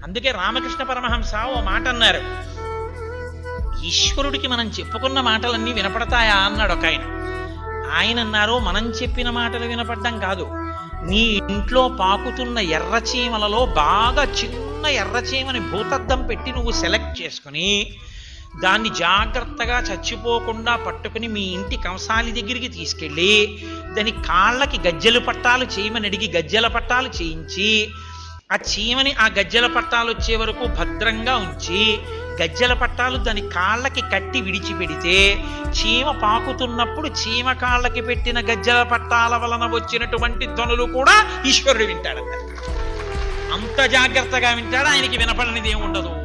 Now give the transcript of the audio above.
అందుకే రామకృష్ణ పరమహంస ఓ మాట అన్నారు ఈశ్వరుడికి మనం చెప్పుకున్న మాటలన్నీ వినపడతాయా అన్నాడు ఒక ఆయన ఆయన అన్నారు మనం చెప్పిన మాటలు వినపడ్డం కాదు నీ ఇంట్లో పాకుతున్న ఎర్రచీమలలో బాగా చిన్న ఎర్రచీమని భూతద్దం పెట్టి నువ్వు సెలెక్ట్ చేసుకుని దాన్ని జాగ్రత్తగా చచ్చిపోకుండా పట్టుకుని మీ ఇంటి కంసాలి దగ్గరికి తీసుకెళ్ళి దాని కాళ్ళకి గజ్జెలు పట్టాలు చేయమని అడిగి గజ్జెల పట్టాలు చేయించి ఆ చీమని ఆ గజ్జెల పట్టాలు వచ్చే వరకు భద్రంగా ఉంచి గజ్జెల పట్టాలు దాని కాళ్ళకి కట్టి విడిచిపెడితే చీమ పాకుతున్నప్పుడు చీమ కాళ్ళకి పెట్టిన గజ్జెల పట్టాల వలన వచ్చినటువంటి ధ్వనులు కూడా ఈశ్వరుడు వింటాడంట అంత జాగ్రత్తగా వింటాడు ఆయనకి వినపడనిది ఏమి ఉండదు